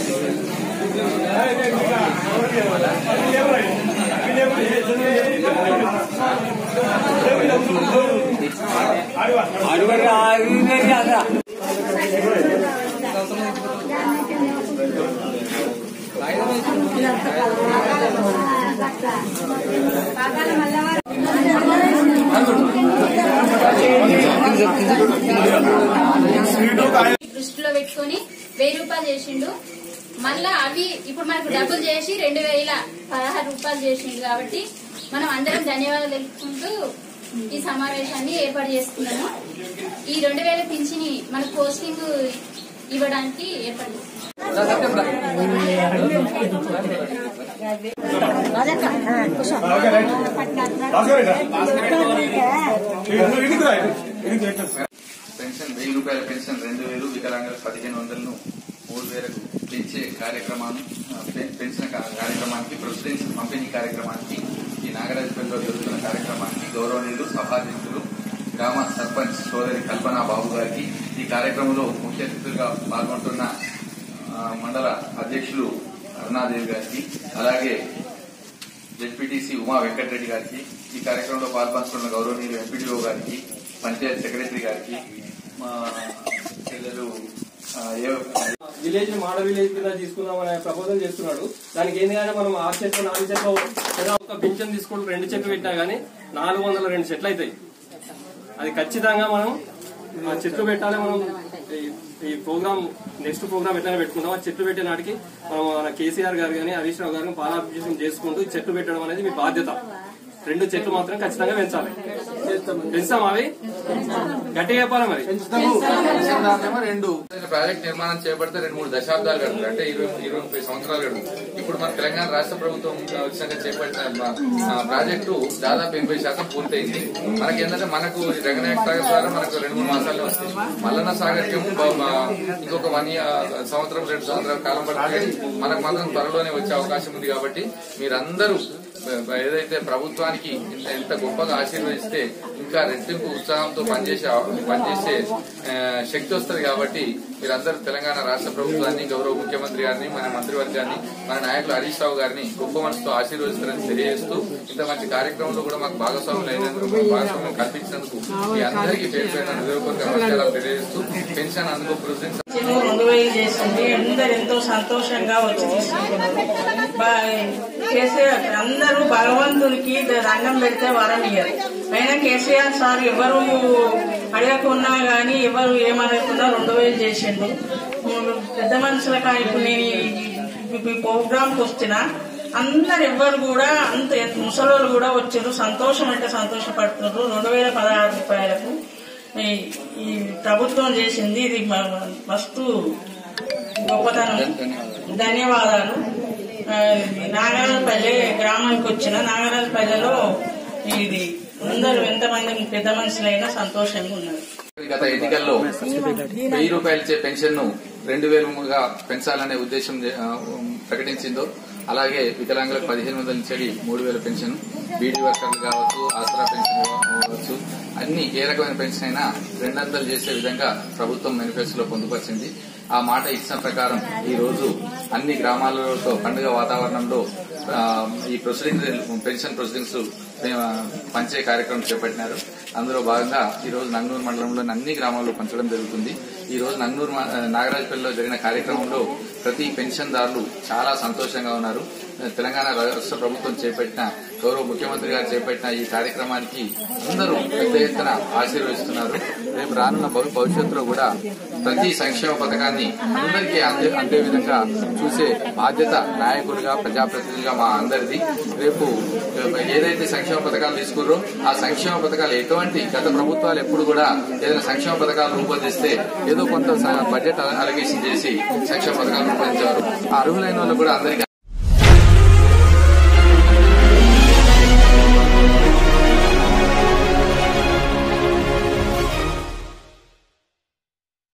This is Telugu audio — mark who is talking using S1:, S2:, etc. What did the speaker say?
S1: దృష్టిలో పెట్టుకొని వెయ్యి రూపాయలు చేసిండు మళ్ళా అవి ఇప్పుడు మనకు డబ్బులు చేసి రెండు వేల పదహారు రూపాయలు చేసిండు కాబట్టి మనం అందరం ధన్యవాదాలు తెలుపుకుంటూ ఈ సమావేశాన్ని ఏర్పాటు చేసుకున్నాము ఈ రెండు వేల పింఛని మన పోస్టింగ్ ఇవ్వడానికి ఏర్పాటు చేసుకున్నాం
S2: పెన్షన్ వెయ్యి రూపాయల పెన్షన్ రెండు వేలు వికలాంగులకు పదిహేను వందలను మూడు వేలకు పెంచే కార్యక్రమాన్ని ఆ, పె- పెన్షన్ కా- కార్యక్రమానికి ప్రెసిడెన్స్ పంపిణీ కార్యక్రమానికి ఈ నాగరాజపల్లిలో జరుగుతున్న కార్యక్రమానికి గౌరవనీయులు సభాధ్యక్షులు గ్రామ సర్పంచ్ సోదరి కల్పన బాబు గారికి ఈ కార్యక్రమంలో ముఖ్య అతిథులుగా పాల్గొంటున్న ఆ, మండల అధ్యక్షులు అరుణాదేవి గారికి అలాగే జెడ్పీటీసీ ఉమా వెంకటరెడ్డి గారికి ఈ కార్యక్రమంలో పాల్పంచుకున్న గౌరవనీయులు ఎంపీడీఓ గారికి పంచాయత్ సెక్రటరీ గారికి మా చెల్లెలు ఆ, ఏ-
S3: విలేజ్ మోడల్ విలేజ్ కింద తీసుకుందాం అనే ప్రపోజల్ చేస్తున్నాడు దానికి ఏంది కానీ మనం ఆరు చెట్లు నాలుగు చెట్లు ఏదో ఒక పింఛన్ తీసుకుంటూ రెండు చెట్లు పెట్టినా గానీ నాలుగు వందల రెండు చెట్లు అవుతాయి అది ఖచ్చితంగా మనం ఆ చెట్లు పెట్టాలి మనం ఈ- ఈ ప్రోగ్రామ్ నెక్స్ట్ ప్రోగ్రామ్ ఎట్లయినా పెట్టుకుందాం ఆ చెట్లు పెట్టే నాటికి మనం మన కేసీఆర్ గారు కానీ హరీష్ రావు గారు పాలాభిషేకం చేసుకుంటూ ఈ చెట్లు పెట్టడం అనేది మీ బాధ్యత రెండు చెట్లు మాత్రం ఖచ్చితంగా పెంచాలి పెంచాం అవి గట్టిగా చెప్పాలి మరి
S2: ఏమో రెండు ప్రాజెక్ట్ నిర్మాణం చేపడితే రెండు మూడు దశాబ్దాలు గడుతుంది అంటే ఇరవై ఇరవై ముప్పై సంవత్సరాలు గడుతుంది ఇప్పుడు మన తెలంగాణ రాష్ట్ర ప్రభుత్వం వచ్చినాక చేపట్టిన మా- ఆ ప్రాజెక్టు దాదాపు ఎనభై శాతం పూర్తయింది మనకి ఏంటంటే మనకు ఈ రంగనాయక సాగర్ ద్వారా మనకు రెండు మూడు మాసాల్లో వస్తాయి మల్లన్న సాగర్ కేమో బా- బా- ఇంకొక వన్ ఇయర్ సంవత్సరం రెండు సంవత్సరాల కాలం పడుతుంది మనకు మాత్రం త్వరలోనే వచ్చే అవకాశం ఉంది కాబట్టి మీరందరూ బ- ఏదైతే ప్రభుత్వానికి ఇంత ఎంత గొప్పగా ఆశీర్వదిస్తే ఇంకా రెట్టింపు ఉత్సాహంతో పనిచేసే పనిచేసే ఆ, శక్తి వస్తుంది కాబట్టి మీరందరూ తెలంగాణ రాష్ట్ర ప్రభుత్వాన్ని గౌరవ ముఖ్యమంత్రి గారిని మన మంత్రివర్గాన్ని మన నాయకులు హరీష్ రావు గారిని గొప్ప మనసుతో ఆశీర్వదిస్తారని తెలియజేస్తూ ఇంత మంచి కార్యక్రమంలో కూడా మాకు భాగస్వాములు అయినందుకు భాగస్వామ్యం కల్పించినందుకు మీ అందరికీ పేరు పేరున హృదయపూర్వక నమస్కారాలు తెలియజేస్తూ పెన్షన్ అందుకో ప్రొసీడింగ్స్
S4: చిన్న రెండు వేలు చేసింది అందరు ఎంతో సంతోషంగా వచ్చి తీసుకుంటున్నారు బా- కేసీఆర్ అందరూ భగవంతునికి దండం పెడితే వరం ఇయ్యరు అయినా కేసీఆర్ సార్ ఎవరు అడగకున్నా గానీ ఎవరు ఏమనకున్నా రెండు వేలు చేసిండు పెద్ద మనుషులకు ఇప్పుడు నేను ఈ- ఈ ప్రోగ్రాంకి వచ్చిన అందరు ఎవ్వరు కూడా అంత ముసలోళ్ళు కూడా వచ్చారు సంతోషం అంటే సంతోషపడుతున్నారు రెండు వేల పదహారు రూపాయలకు ఈ- ఈ ప్రభుత్వం చేసింది ఇది మ- మస్తు గొప్పతనం ధన్యవాదాలు ఆ, నాగరాజపల్లి గ్రామానికి వచ్చిన నాగరాజపల్లిలో ఇది అందరూ ఎంతమంది పెద్ద మనుషులైనా సంతోషంగా ఉన్నారు
S2: గత ఎన్నికల్లో వెయ్యి రూపాయలు ఇచ్చే పెన్షన్ ను రెండు వేలుగా పెంచాలనే ఉద్దేశం ఆ, ప్రకటించిందో అలాగే వికలాంగులకు పదిహేను వందల నుంచి మూడు వేల పెన్షన్ బీడీ వర్కర్లు కావచ్చు ఆసరా పెన్షన్ కావచ్చు అన్ని ఏ రకమైన పెన్షన్ అయినా రెండంతలు చేసే విధంగా ప్రభుత్వం మేనిఫెస్టోలో పొందుపరిచింది ఆ మాట ఇచ్చిన ప్రకారం ఈ రోజు అన్ని గ్రామాలతో పండుగ వాతావరణంలో ఆ, ఈ ప్రొసీడింగ్ పెన్షన్ ప్రొసీడింగ్స్ పంచే కార్యక్రమం చేపట్టినారు అందులో భాగంగా ఈ రోజు నంగనూరు మండలంలోని అన్ని గ్రామాల్లో పంచడం జరుగుతుంది ఈ రోజు నంగనూరు మా- నాగరాజపల్లిలో జరిగిన కార్యక్రమంలో ప్రతి పెన్షన్దారులు చాలా సంతోషంగా ఉన్నారు తెలంగాణ రాష్ట్ర ప్రభుత్వం చేపట్టిన గౌరవ ముఖ్యమంత్రి గారు చేపట్టిన ఈ కార్యక్రమానికి అందరూ పెద్ద ఎత్తున ఆశీర్వదిస్తున్నారు రేపు రానున్న భవి- భవిష్యత్తులో కూడా ప్రతి సంక్షేమ పథకాన్ని అందరికీ అందే అందే విధంగా చూసే బాధ్యత నాయకులుగా ప్రజాప్రతినిధులుగా మా అందరిది రేపు ఏదైతే సంక్షేమ పథకాలు తీసుకుర్రో ఆ సంక్షేమ పథకాలు ఎటువంటి గత ప్రభుత్వాలు ఎప్పుడు కూడా ఏదైనా సంక్షేమ పథకాలు రూపొందిస్తే ఏదో కొంత స- బడ్జెట్ అలగేషన్ చేసి సంక్షేమ పథకాలు రూపొందించారు ఆ అర్హులైన వాళ్ళు కూడా అందరికీ